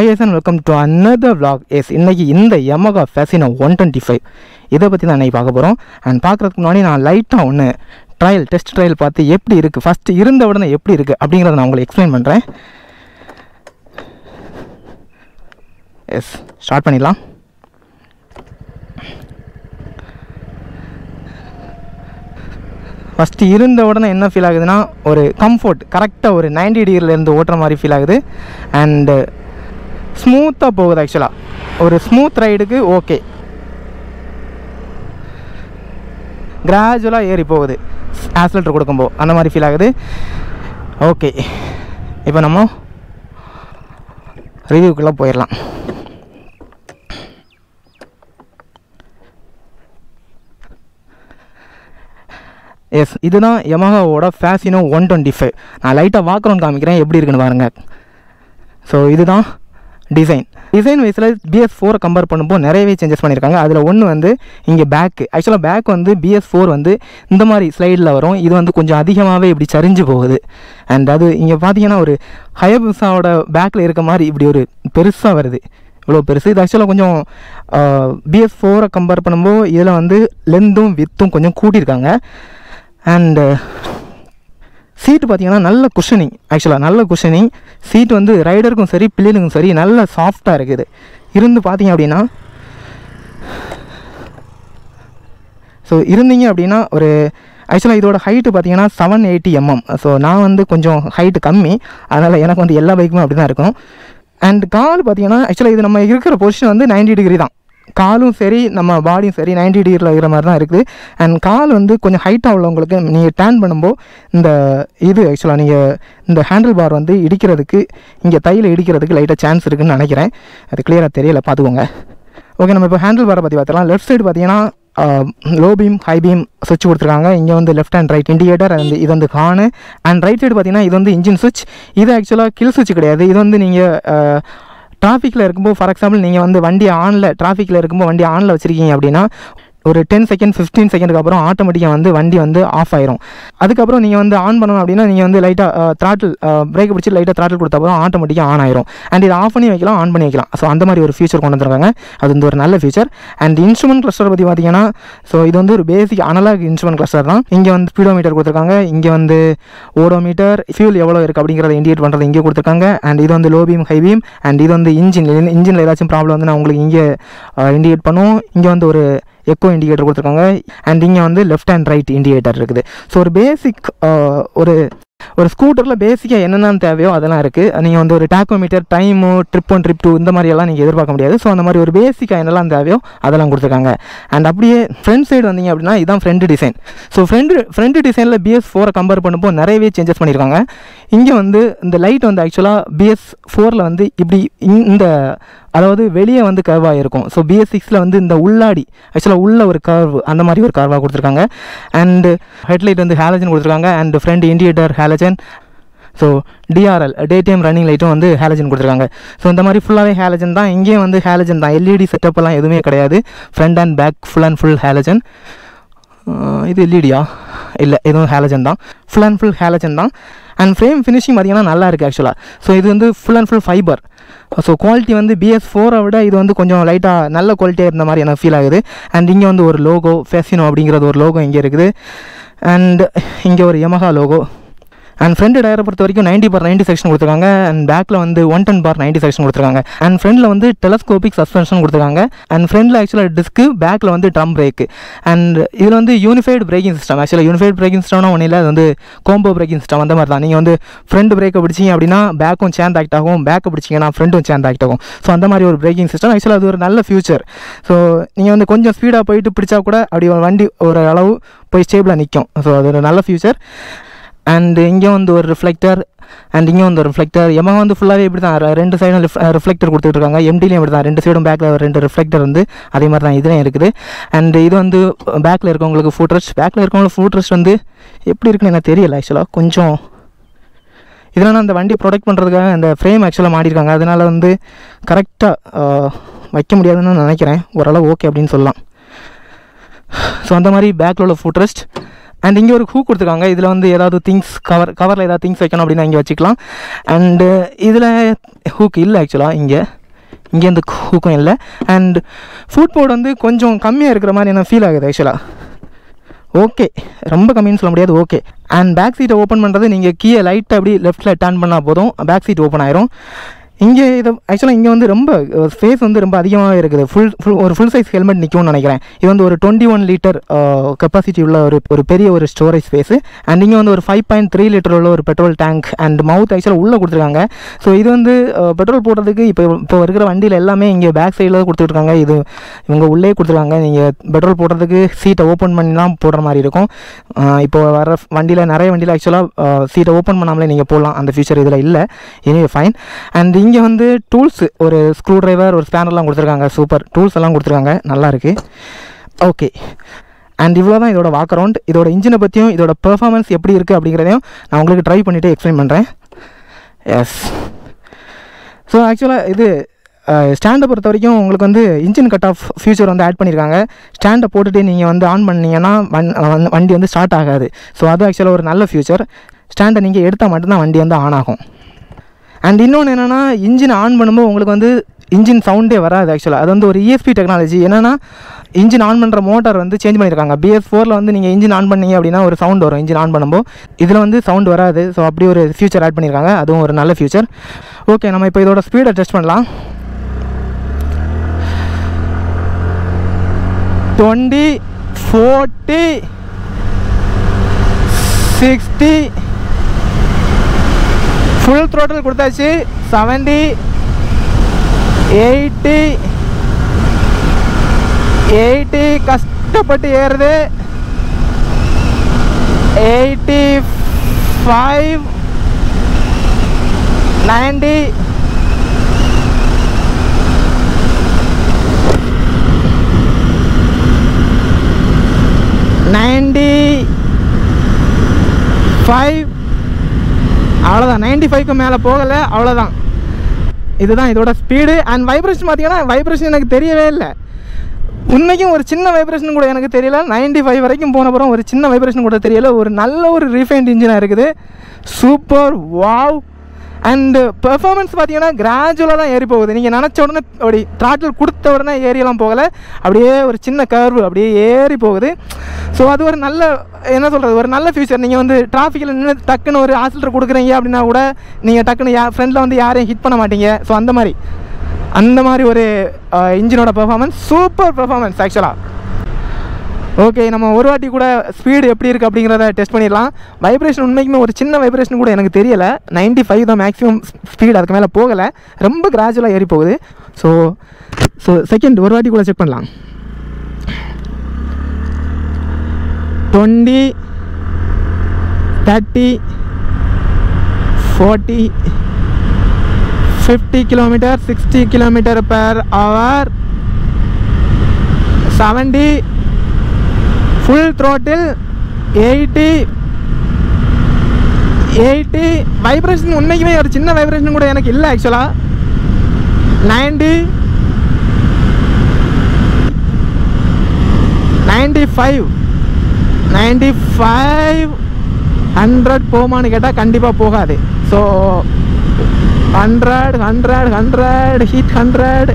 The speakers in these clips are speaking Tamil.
hi yes and welcome to another vlog yes இன்னைக்கு இந்த Yamaha Fascino one twenty five இதை பற்றி தான் இன்னைக்கு பார்க்க போகிறோம் அண்ட் பார்க்குறதுக்கு முன்னாடி நான் லைட்டாக ஒன்று ட்ரையல் டெஸ்ட் ட்ரையல் பார்த்து எப்படி இருக்குது ஃபஸ்ட்டு இருந்த உடனே எப்படி இருக்குது அப்படிங்கிறத நான் உங்களுக்கு எக்ஸ்பிளைன் பண்ணுறேன் எஸ் ஸ்டார்ட் பண்ணிடலாம் ஃபஸ்ட்டு இருந்த உடனே என்ன ஃபீல் ஆகுதுன்னா ஒரு கம்ஃபர்ட் கரெக்டாக ஒரு 90 டிகிரிலேருந்து ஓட்டுற மாதிரி ஃபீல் ஆகுது அண்டு ஸ்மூத்தாக போகுது ஆக்சுவலாக ஒரு ஸ்மூத் ரைடுக்கு ஓகே கிராஜுவலாக ஏறி போகுது ஆக்சிலேட்டர் கொடுக்கும்போது அந்த மாதிரி ஃபீல் ஆகுது ஓகே இப்போ நம்ம ரிவ்யூக்குள்ளே போயிடலாம் எஸ் இதுதான் யமஹாவோட ஃபேசினோ ஒன் டுவெண்ட்டி ஃபைவ் நான் லைட்டாக வாக்குறோம் காமிக்கிறேன் எப்படி இருக்குன்னு பாருங்கள் ஸோ இதுதான் டிசைன் டிசைன் வைஸில் பிஎஸ் ஃபோரை கம்பேர் பண்ணும்போது நிறையவே சேஞ்சஸ் பண்ணியிருக்காங்க அதில் ஒன்று வந்து இங்கே பேக்கு ஆக்சுவலாக பேக் வந்து பிஎஸ் ஃபோர் வந்து இந்த மாதிரி ஸ்லைடில் வரும் இது வந்து கொஞ்சம் அதிகமாகவே இப்படி சரிஞ்சு போகுது அண்ட் அது இங்கே பார்த்தீங்கன்னா ஒரு ஹயபுசாவோட பேக்கில் இருக்க மாதிரி இப்படி ஒரு பெருசாக வருது இவ்வளோ பெருசு இது ஆக்சுவலாக கொஞ்சம் பிஎஸ் ஃபோரை கம்பேர் பண்ணும்போது இதில் வந்து லென்த்தும் வித்தும் கொஞ்சம் கூட்டியிருக்காங்க அண்டு சீட்டு பார்த்தீங்கன்னா நல்ல குஷனிங் ஆக்சுவலாக நல்ல குஷனிங் சீட் வந்து ரைடருக்கும் சரி பிள்ளைகளுக்கும் சரி நல்ல சாஃப்டாக இருக்குது இருந்து பார்த்தீங்க அப்படின்னா ஸோ இருந்தீங்க அப்படின்னா ஒரு ஆக்சுவலாக இதோட ஹைட்டு பார்த்தீங்கன்னா செவன் எயிட்டி எம்எம் ஸோ நான் வந்து கொஞ்சம் ஹைட்டு கம்மி அதனால் எனக்கு வந்து எல்லா பைக்குமே அப்படி தான் இருக்கும் அண்ட் கால் பார்த்தீங்கன்னா ஆக்சுவலாக இது நம்ம இருக்கிற பொசிஷன் வந்து 90 டிகிரி தான் காலும் சரி நம்ம பாடியும் சரி 90 டிகிரியில் இருக்கிற மாதிரி தான் இருக்குது அண்ட் கால் வந்து கொஞ்சம் ஹைட்டாக உள்ளவங்களுக்கு நீங்கள் டேன் பண்ணும்போது இந்த இது ஆக்சுவலாக நீங்கள் இந்த ஹேண்டில் பார் வந்து இடிக்கிறதுக்கு இங்கே தையில் இடிக்கிறதுக்கு லைட்டாக சான்ஸ் இருக்குன்னு நினைக்கிறேன் அது கிளியராக தெரியல பார்த்துக்கோங்க ஓகே நம்ம இப்போ ஹேண்டில் பாரை பற்றி பார்த்துக்கலாம் லெஃப்ட் சைடு பார்த்தீங்கன்னா லோ பீம் ஹை பீம் சுவிட்ச் கொடுத்துருக்காங்க இங்கே வந்து left and right indicator and இது வந்து ஹானு அண்ட் ரைட் சைடு பார்த்தீங்கன்னா இது வந்து இன்ஜின் சுவிட்ச் இது ஆக்சுவலாக கில் சுவிட்ச் கிடையாது இது வந்து நீங்கள் டிராஃபிக்கில் இருக்கும்போது ஃபார் எக்ஸாம்பிள் நீங்கள் வந்து வண்டி ஆனில் டிராஃபிக்கில் இருக்கும்போது வண்டி ஆனில் வச்சுருக்கீங்க அப்படின்னா ஒரு டென் செகண்ட் ஃபிஃப்டீன் செகண்டுக்கு அப்புறம் ஆட்டோமேட்டிக்காக வந்து வண்டி வந்து ஆஃப் ஆயிரும் அதுக்கப்புறம் நீங்கள் வந்து ஆன் பண்ணணும் அப்படின்னா நீங்கள் வந்து லைட்டாக த்ராட்டில் பிரேக் பிடிச்சி லைட்டாக த்ராட்டில் கொடுத்த அப்புறம் ஆட்டோமேட்டிக்காக ஆன் ஆயிரும் அண்ட் இதை ஆஃப் பண்ணி வைக்கலாம் ஆன் பண்ணி வைக்கலாம் ஸோ அந்த மாதிரி ஒரு ஃபியூச்சர் கொண்டு வந்திருக்காங்க அது வந்து ஒரு நல்ல ஃபியூச்சர் அண்ட் இன்ஸ்ட்ருமெண்ட் கிளஸ்டர் பற்றி பார்த்தீங்கன்னா ஸோ இது வந்து ஒரு பேசிக் அனலாக் இன்ஸ்ட்ருமெண்ட் கிளஸ்டர் தான் இங்கே வந்து ஸ்பீடோமீட்டர் கொடுத்துருக்காங்க இங்கே வந்து ஓடோமீட்டர் ஃபியூல் எவ்வளோ இருக்குது அப்படிங்கிறத இண்டிகேட் பண்ணுறது இங்கே கொடுத்துருக்காங்க அண்ட் இது வந்து low beam high beam and இது வந்து இன்ஜின் இன்ஜினில் ஏதாச்சும் ப்ராப்ளம் வந்து நான் உங்களுக்கு இங்கே இண்டிகேட் பண்ணுவோம் இங்கே வந்து ஒரு எக்கோ இண்டிகேட்டர் கொடுத்துருக்காங்க அண்ட் இங்கே வந்து லெஃப்ட் அண்ட் ரைட் இண்டிகேட்டர் இருக்குது ஸோ ஒரு பேசிக் ஒரு ஒரு ஸ்கூட்டரில் பேசிக்காக என்னென்ன தேவையோ அதெல்லாம் இருக்குது நீங்கள் வந்து ஒரு tachometer time trip one trip two இந்த மாதிரியெல்லாம் நீங்கள் எதிர்பார்க்க முடியாது ஸோ அந்த மாதிரி ஒரு பேசிக்காக என்னெல்லாம் தேவையோ அதெல்லாம் கொடுத்துருக்காங்க அண்ட் அப்படியே ஃப்ரண்ட் சைடு வந்தீங்க அப்படின்னா இதான் front design so front front டிசைனில் பிஎஸ் ஃபோரை கம்பேர் பண்ணும்போது நிறையவே சேஞ்சஸ் பண்ணியிருக்காங்க இங்கே வந்து இந்த லைட் வந்து ஆக்சுவலாக பிஎஸ் ஃபோரில் வந்து இப்படி இந்த அதாவது வெளியே வந்து கர்வாக இருக்கும் ஸோ பிஎஸ் சிக்ஸில் வந்து இந்த உள்ளாடி ஆக்சுவலாக உள்ள ஒரு கர்வ் அந்த மாதிரி ஒரு கர்வாக கொடுத்துருக்காங்க அண்டு ஹெட்லைட் வந்து ஹேலஜன் கொடுத்துருக்காங்க and front indicator halogen so DRL day time running லைட்டும் வந்து ஹேலஜன் கொடுத்துருக்காங்க ஸோ இந்த மாதிரி ஃபுல்லாகவே ஹேலஜன் தான் இங்கேயும் வந்து ஹேலஜன் தான் எல்இடி செட்டப்லாம் எதுவுமே கிடையாது front and back full and full halogen இது எல்இடியா இல்லை எதுவும் ஹேலஜன் தான் ஃபுல் அண்ட் ஃபுல் ஹேலஜன் தான் அண்ட் ஃப்ரேம் ஃபினிஷிங் பார்த்தீங்கன்னா நல்லா இருக்குது ஆக்சுவலாக ஸோ இது வந்து full and full fiber so quality வந்து பிஎஸ் ஃபோரை விட இது வந்து கொஞ்சம் லைட்டாக நல்ல குவாலிட்டியாக இருந்த மாதிரி எனக்கு ஃபீல் ஆகுது அண்ட் இங்கே வந்து ஒரு லோகோ ஃபேசினோ அப்படிங்கிறது ஒரு லோகோ இங்கே இருக்குது அண்ட் இங்கே ஒரு யமஹா லோகோ அண்ட் ஃப்ரண்ட் டயரை பொறுத்த வரைக்கும் நைன்டி பார் நைன்டி செக்ஷன் கொடுத்துருக்காங்க அண்ட் பேக்கில் வந்து one ten bar ninety section கொடுத்துருக்காங்க அண்ட் ஃப்ரண்ட்டில் வந்து டெலஸ்கோபிக் சஸ்பென்ஷன் கொடுத்துருக்காங்க அண்ட் ஃப்ரண்ட்டில் ஆக்சுவலாக டிஸ்க்கு பேக்கில் வந்து ட்ரம் பிரேக்கு அண்ட் இதில் வந்து யூனிஃபைடு பிரேக்கிங் சிஸ்டம் ஆக்சுவலாக யூனிஃபைடு பிரேக்கிங் சிஸ்டம்னா ஒன்றும் இல்லை அது வந்து கோம்போ பிரேக்கிங் சிஸ்டம் அந்த மாதிரி தான் நீங்கள் வந்து ஃப்ரண்ட் பிரேக்கை பிடிச்சிங்க அப்படின்னா பேக்கும் சேந்த் ஆக்ட் ஆகும் பேக்கை பிடிச்சிங்கன்னா ஃப்ரண்ட்டும் சேந்த் ஆக்ட் ஆகும் ஸோ அந்த மாதிரி ஒரு பிரேக்கிங் சிஸ்டம் ஆக்சுவலாக அது ஒரு நல்ல ஃபியூச்சர் ஸோ நீங்கள் வந்து கொஞ்சம் ஸ்பீடாக போயிட்டு பிடிச்சா கூட அப்படி ஒரு வண்டி ஒரு அளவு போய் ஸ்டேபிளாக நிற்கும் ஸோ அது ஒரு நல்ல ஃபியூச்சர் அண்ட் இங்கே வந்து ஒரு ரிஃப்ளெக்டர் அண்ட் இங்கே வந்து ஒரு ரிஃப்ளெக்டர் எம வந்து ஃபுல்லாகவே இப்படி தான் ரெண்டு சைடும் ரிஃப்ளெக்டர் கொடுத்துட்டு இருக்காங்க எம்டிலையும் இப்படி தான் ரெண்டு சைடும் பேக்கில் ரெண்டு ரிஃப்ளெக்டர் வந்து அதே மாதிரி தான் இதுலையும் இருக்குது அண்ட் இது வந்து பேக்கில் இருக்கவங்களுக்கு ஃபுட்ரஸ்ட் பேக்கில் இருக்கவங்களுக்கு ஃபுட்ரஸ்ட் வந்து எப்படி இருக்குன்னு எனக்கு தெரியல ஆக்சுவலாக கொஞ்சம் இதனால் அந்த வண்டி ப்ரொடெக்ட் பண்ணுறதுக்காக அந்த ஃப்ரேம் ஆக்சுவலாக மாட்டியிருக்காங்க அதனால் வந்து கரெக்டாக வைக்க முடியாதுன்னு நினைக்கிறேன் ஓரளவு ஓகே அப்படின்னு சொல்லலாம் ஸோ அந்த மாதிரி பேக்கில் உள்ள ஃபுட்ரஸ்ட் அண்ட் இங்கே ஒரு ஹூ கொடுத்துருக்காங்க இதில் வந்து ஏதாவது திங்ஸ் கவர் கவரில் ஏதாவது திங்ஸ் வைக்கணும் அப்படின்னா இங்கே வச்சுக்கலாம் அண்டு இதில் ஹூக் இல்லை ஆக்சுவலாக இங்கே இங்கே இந்த ஹூக்கும் இல்லை அண்ட் ஃபுட் போர்டு வந்து கொஞ்சம் கம்மியாக இருக்கிற மாதிரி எனக்கு ஃபீல் ஆகுது ஆக்சுவலாக ஓகே ரொம்ப கம்மின்னு சொல்ல முடியாது ஓகே அண்ட் பேக் சீட்டை ஓப்பன் பண்ணுறது நீங்கள் கீழே லைட்டை அப்படி லெஃப்ட்டில் டர்ன் பண்ணால் போதும் பேக் சீட் ஓப்பன் ஆயிரும் இங்கே இது ஆக்சுவலாக இங்கே வந்து ரொம்ப ஸ்பேஸ் வந்து ரொம்ப அதிகமாக இருக்குது ஃபுல் ஃபுல் ஒரு ஃபுல் சைஸ் ஹெல்மெட் நிற்கும்னு நினைக்கிறேன் இது வந்து ஒரு டுவெண்ட்டி ஒன் லிட்டர் கெப்பாசிட்டி உள்ள ஒரு ஒரு பெரிய ஒரு ஸ்டோரேஜ் ஸ்பேஸு அண்ட் இங்கே வந்து ஒரு ஃபைவ் பாயிண்ட் த்ரீ லிட்டர் உள்ள ஒரு பெட்ரோல் டேங்க் அண்ட் மவுத் ஆக்சுவலாக உள்ளே கொடுத்துருக்காங்க ஸோ இது வந்து பெட்ரோல் போடுறதுக்கு இப்போ இப்போ இருக்கிற வண்டியில் எல்லாமே இங்கே பேக் சைடில் தான் கொடுத்துருக்காங்க இது இவங்க உள்ளே கொடுத்துருக்காங்க நீங்கள் பெட்ரோல் போடுறதுக்கு சீட்டை ஓப்பன் பண்ணிலாம் போடுற மாதிரி இருக்கும் அஹ் இப்போ வர வண்டியில் நிறைய வண்டியில் ஆக்சுவலாக சீட்டை ஓப்பன் பண்ணாமலே நீங்கள் போடலாம் அந்த ஃபியூச்சர் இதில் இல்லை எனிவே ஃபைன் அண்ட் இங்கே வந்து டூல்ஸ் ஒரு ஸ்க்ரூ டிரைவர் ஒரு ஸ்பேனர்லாம் கொடுத்துருக்காங்க சூப்பர் டூல்ஸ் எல்லாம் கொடுத்துருக்காங்க நல்லா இருக்கு ஓகே அண்ட் இவ்வளோ தான் இதோட வாக் அரவுண்ட் இதோட இன்ஜினை பற்றியும் இதோட பெர்ஃபார்மன்ஸ் எப்படி இருக்குது அப்படிங்கிறதையும் நான் உங்களுக்கு ட்ரை பண்ணிவிட்டு எக்ஸ்பிளைன் பண்ணுறேன் எஸ் ஸோ ஆக்சுவலாக இது ஸ்டாண்டை பொறுத்த வரைக்கும் உங்களுக்கு வந்து இன்ஜின் கட் ஆஃப் ஃபியூச்சர் வந்து ஆட் பண்ணியிருக்காங்க ஸ்டாண்டை போட்டுட்டு நீங்கள் வந்து ஆன் பண்ணீங்கன்னா வண் வந்து- வண்டி வந்து ஸ்டார்ட் ஆகாது ஸோ அது ஆக்சுவலாக ஒரு நல்ல ஃபியூச்சர் ஸ்டாண்டை நீங்கள் எடுத்தால் மட்டும்தான் வண்டி வந்து ஆன் ஆகும் அண்ட் இன்னொன்று என்னென்னா இன்ஜின் ஆன் பண்ணும்போது உங்களுக்கு வந்து இன்ஜின் சவுண்டே வராது ஆக்சுவலாக அது வந்து ஒரு இஎஸ்பி டெக்னாலஜி என்னென்னா இன்ஜின் ஆன் பண்ணுற மோட்டார் வந்து சேஞ்ச் பண்ணியிருக்காங்க பிஎஸ் ஃபோரில் வந்து நீங்கள் இன்ஜின் ஆன் பண்ணீங்க அப்படின்னா ஒரு சவுண்ட் வரும் இன்ஜின் ஆன் பண்ணும்போது இதில் வந்து சவுண்ட் வராது ஸோ அப்படி ஒரு ஃபியூச்சர் ஆட் பண்ணியிருக்காங்க அதுவும் ஒரு நல்ல ஃபியூச்சர் ஓகே நம்ம இப்போ இதோட ஸ்பீடை டெஸ்ட் பண்ணலாம் twenty forty sixty full throttle கொடுத்தாச்சு செவன்டி எயிட்டி எயிட்டி கஷ்டப்பட்டு ஏறுது eighty five ninety ninety five அவ்வளோதான் நைன்டி ஃபைவ்க்கு மேலே போகலை அவ்வளோதான் இதுதான் இதோட ஸ்பீடு அண்ட் வைப்ரேஷன் பார்த்தீங்கன்னா வைப்ரேஷன் எனக்கு தெரியவே இல்லை உண்மைக்கும் ஒரு சின்ன வைப்ரேஷன் கூட எனக்கு தெரியல 95 ஃபைவ் வரைக்கும் போன அப்புறம் ஒரு சின்ன வைப்ரேஷன் கூட தெரியல ஒரு நல்ல ஒரு ரீஃபைண்ட் இன்ஜினாக இருக்குது சூப்பர் வாவ் அண்டு பெர்ஃபார்மன்ஸ் பார்த்தீங்கன்னா கிராஜுவலாக தான் ஏறி போகுது நீங்கள் நினச்ச உடனே அப்படி த்ராட்டில் கொடுத்த உடனே ஏரியெல்லாம் போகலை அப்படியே ஒரு சின்ன கர்வு அப்படியே ஏறி போகுது ஸோ அது ஒரு நல்ல என்ன சொல்கிறது ஒரு நல்ல ஃபியூச்சர் நீங்கள் வந்து டிராஃபிக்கில் நின்று டக்குன்னு ஒரு ஆசில்டர் கொடுக்குறீங்க அப்படின்னா கூட நீங்கள் டக்குன்னு யா ஃப்ரெண்டில் வந்து யாரையும் ஹிட் பண்ண மாட்டீங்க ஸோ அந்த மாதிரி அந்த மாதிரி ஒரு இன்ஜினோட பெர்ஃபார்மன்ஸ் சூப்பர் பெர்ஃபார்மன்ஸ் ஆக்சுவலாக ஓகே நம்ம ஒரு வாட்டி கூட ஸ்பீடு எப்படி இருக்குது அப்படிங்கிறத டெஸ்ட் பண்ணிடலாம் வைப்ரேஷன் உண்மைக்குமே ஒரு சின்ன வைப்ரேஷன் கூட எனக்கு தெரியலை 95 ஃபைவ் தான் மேக்ஸிமம் ஸ்பீடு அதுக்கு மேலே போகலை ரொம்ப கிராஜுவலாக ஏறி போகுது ஸோ ஸோ செகண்ட் ஒரு வாட்டி கூட செக் பண்ணலாம் twenty thirty forty fifty kilometre sixty kilometre per hour seventy full throttle eighty eighty vibration உண்மைக்குமே ஒரு சின்ன வைப்ரேஷன் கூட எனக்கு இல்லை ஆக்சுவலாக ninety ninety five ninety five hundred போமான்னு கேட்டால் கண்டிப்பாக போகாது so hundred hundred hundred hit hundred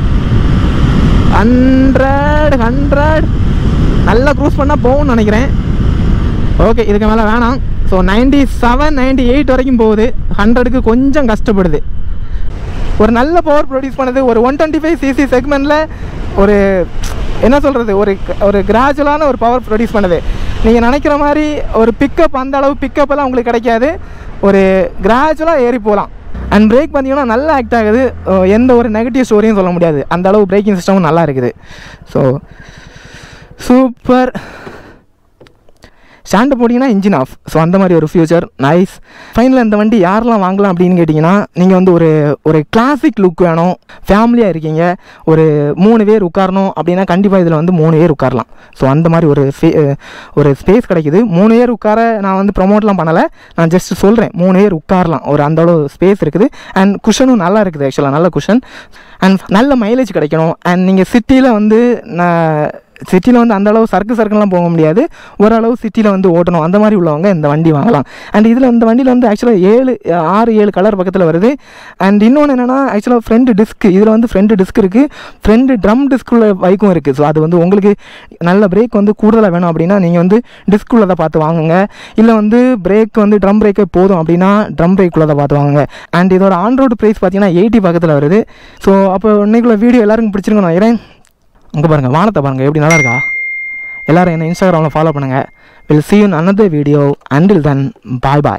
hundred hundred நல்லா க்ரூஸ் பண்ணால் போகும்னு நினைக்கிறேன் ஓகே இதுக்கு மேலே வேணாம் so ninety seven ninety eight வரைக்கும் போகுது ஹண்ட்ரடுக்கு கொஞ்சம் கஷ்டப்படுது ஒரு நல்ல பவர் ப்ரொடியூஸ் பண்ணுது ஒரு ஒன் டுவெண்ட்டி ஃபைவ் சிசி செக்மெண்ட்டில் ஒரு என்ன சொல்கிறது ஒரு ஒரு கிராஜுவலான ஒரு பவர் ப்ரொடியூஸ் பண்ணுது நீங்கள் நினைக்கிற மாதிரி ஒரு பிக்கப் அந்த அளவு பிக்கப் எல்லாம் உங்களுக்கு கிடைக்காது ஒரு கிராஜுவலாக ஏறி போகலாம் அண்ட் பிரேக் பார்த்தீங்கன்னா நல்லா ஆக்ட் ஆகுது அஹ் எந்த ஒரு நெகட்டிவ் ஸ்டோரியும் சொல்ல முடியாது அந்த அளவு பிரேக்கிங் சிஸ்டமும் நல்லா இருக்குது ஸோ சூப்பர் ஸ்டாண்டு போட்டிங்கன்னா இன்ஜின் ஆஃப் ஸோ அந்த மாதிரி ஒரு ஃபியூச்சர் நைஸ் ஃபைனலில் இந்த வண்டி யாரெல்லாம் வாங்கலாம் அப்படின்னு கேட்டிங்கன்னா நீங்கள் வந்து ஒரு ஒரு கிளாசிக் லுக் வேணும் ஃபேமிலியாக இருக்கீங்க ஒரு மூணு பேர் உட்காரணும் அப்படின்னா கண்டிப்பாக இதில் வந்து மூணு பேர் உட்காரலாம் ஸோ அந்த மாதிரி ஒரு ஃபே ஒரு ஸ்பேஸ் கிடைக்குது மூணு பேர் உட்கார நான் வந்து ப்ரொமோட்லாம் பண்ணலை நான் ஜஸ்ட் சொல்கிறேன் மூணு பேர் உட்காரலாம் ஒரு அந்த அளவு ஸ்பேஸ் இருக்குது அண்ட் குஷனும் நல்லா இருக்குது ஆக்சுவலாக நல்ல குஷன் அண்ட் நல்ல மைலேஜ் கிடைக்கணும் அண்ட் நீங்கள் சிட்டியில் வந்து நான் சிட்டியில் வந்து அந்த அளவு சரக்கு சரக்குலாம் போக முடியாது ஓரளவு சிட்டியில் வந்து ஓட்டணும் அந்த மாதிரி உள்ளவங்க இந்த வண்டி வாங்கலாம் அண்ட் இதில் இந்த வண்டியில் வந்து ஆக்சுவலாக ஏழு ஆறு ஏழு கலர் பக்கத்தில் வருது அண்ட் இன்னொன்று என்னென்னா ஆக்சுவலாக ஃப்ரண்ட் டிஸ்க் இதில் வந்து ஃப்ரண்ட் டிஸ்க் இருக்குது ஃப்ரண்ட் ட்ரம் டிஸ்க் உள்ள பைக்கும் இருக்குது ஸோ அது வந்து உங்களுக்கு நல்ல பிரேக் வந்து கூடுதலாக வேணும் அப்படின்னா நீங்கள் வந்து டிஸ்க் உள்ளதை பார்த்து வாங்குங்க இல்லை வந்து பிரேக் வந்து ட்ரம் பிரேக்கே போதும் அப்படின்னா ட்ரம் பிரேக் உள்ளதை பார்த்து வாங்குங்க அண்ட் இதோட ஆன்ரோடு ப்ரைஸ் பார்த்தீங்கன்னா எயிட்டி பக்கத்தில் வருது ஸோ அப்போ இன்னைக்குள்ள வீடியோ எல்லாருக்கும் பிடிச்சிருக்கணும் நினைக்கிறேன் இங்கே பாருங்கள் வானத்தை பாருங்கள் எப்படி நல்லா இருக்கா எல்லாரும் என்ன இன்ஸ்டாகிராமில் ஃபாலோ பண்ணுங்கள் will see you in another video until then bye bye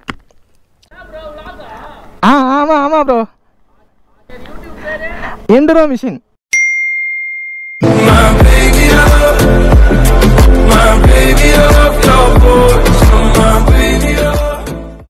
ஆ ஆமாம் ஆமாம் ப்ரோ எண்டரோ மிஷின் My baby love